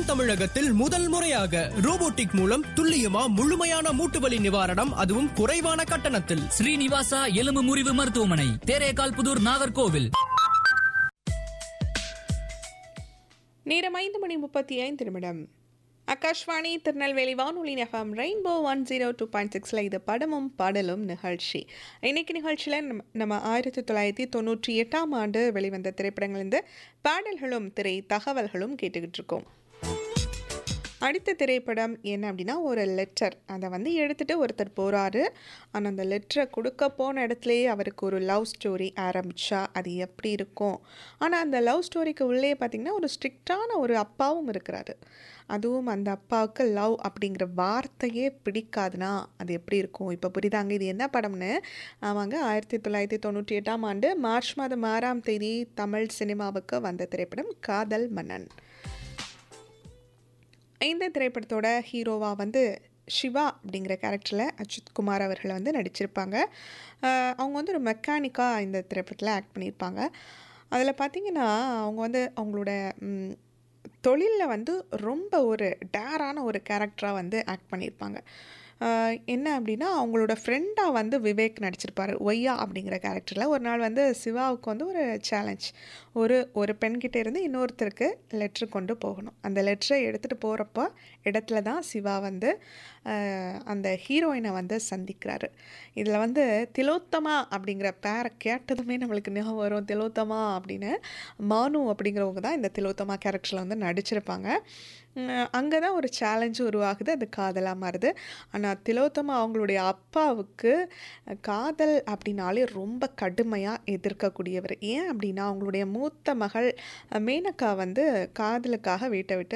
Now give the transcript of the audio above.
தென் தமிழகத்தில் முதல் முறையாக ரோபோட்டிக் மூலம் துல்லியமா முழுமையான மூட்டு வலி நிவாரணம் அதுவும் குறைவான கட்டணத்தில் ஸ்ரீனிவாசா எலும்பு முறிவு மருத்துவமனை தேரேகால் புதூர் நாகர்கோவில் நேரம் ஐந்து மணி முப்பத்தி ஐந்து நிமிடம் ஆகாஷ்வாணி திருநெல்வேலி வானொலி F M rainbow one zero two point சிக்ஸில் இது படமும் பாடலும் நிகழ்ச்சி இன்னைக்கு நிகழ்ச்சியில் நம்ம நம்ம ஆயிரத்தி தொள்ளாயிரத்தி தொண்ணூற்றி எட்டாம் ஆண்டு வெளிவந்த திரைப்படங்களிலிருந்து பாடல்களும் திரை தகவல்களும் கேட்டுக்கிட்டு இருக்கோம் அடுத்த திரைப்படம் என்ன அப்படின்னா ஒரு லெட்டர் அதை வந்து எடுத்துகிட்டு ஒருத்தர் போகிறாரு ஆனால் அந்த லெட்டரை கொடுக்க போன இடத்துலையே அவருக்கு ஒரு லவ் ஸ்டோரி ஆரம்பித்தா அது எப்படி இருக்கும் ஆனால் அந்த லவ் ஸ்டோரிக்கு உள்ளே பார்த்திங்கன்னா ஒரு ஸ்ட்ரிக்டான ஒரு அப்பாவும் இருக்கிறாரு அதுவும் அந்த அப்பாவுக்கு லவ் அப்படிங்கிற வார்த்தையே பிடிக்காதுன்னா அது எப்படி இருக்கும் இப்போ புரியுதாங்க இது என்ன படம்னு ஆமாங்க ஆயிரத்தி தொள்ளாயிரத்தி தொண்ணூற்றி எட்டாம் ஆண்டு மார்ச் மாதம் ஆறாம் தேதி தமிழ் சினிமாவுக்கு வந்த திரைப்படம் காதல் மன்னன் இந்த திரைப்படத்தோட ஹீரோவாக வந்து சிவா அப்படிங்கிற கேரக்டரில் அஜித் குமார் அவர்கள் வந்து நடிச்சிருப்பாங்க அஹ் அவங்க வந்து ஒரு மெக்கானிக்காக இந்த திரைப்படத்தில் ஆக்ட் பண்ணியிருப்பாங்க அதில் பார்த்தீங்கன்னா அவங்க வந்து அவங்களோட தொழிலில் வந்து ரொம்ப ஒரு டேரான ஒரு கேரக்டராக வந்து ஆக்ட் பண்ணியிருப்பாங்க அஹ் என்ன அப்படின்னா அவங்களோட ஃப்ரெண்டாக வந்து விவேக் நடிச்சிருப்பார் ஒய்யா அப்படிங்கிற கேரக்டரில் ஒரு நாள் வந்து சிவாவுக்கு வந்து ஒரு சேலஞ்ச் ஒரு ஒரு பெண்கிட்ட இருந்து இன்னொருத்தருக்கு லெட்ரு கொண்டு போகணும் அந்த லெட்டரை எடுத்துகிட்டு போகிறப்போ இடத்துல தான் சிவா வந்து அஹ், அந்த ஹீரோயினை வந்து சந்திக்கிறாரு இதில் வந்து திலோத்தமா அப்படிங்கிற பேரை கேட்டதுமே நம்மளுக்கு ஞாபகம் வரும் திலோத்தமா அப்படின்னு மானு அப்படிங்கிறவங்க தான் இந்த திலோத்தமா கேரக்டரில் வந்து நடிச்சிருப்பாங்க அங்கே தான் ஒரு சேலஞ்சு உருவாகுது அது காதலாக மாறுது ஆனால் திலோத்தமா அவங்களுடைய அப்பாவுக்கு அஹ், காதல் அப்படின்னாலே ரொம்ப கடுமையாக எதிர்க்கக்கூடியவர் ஏன் அப்படின்னா அவங்களுடைய மூத்த மகள் அஹ், மேனகா வந்து காதலுக்காக வீட்டை விட்டு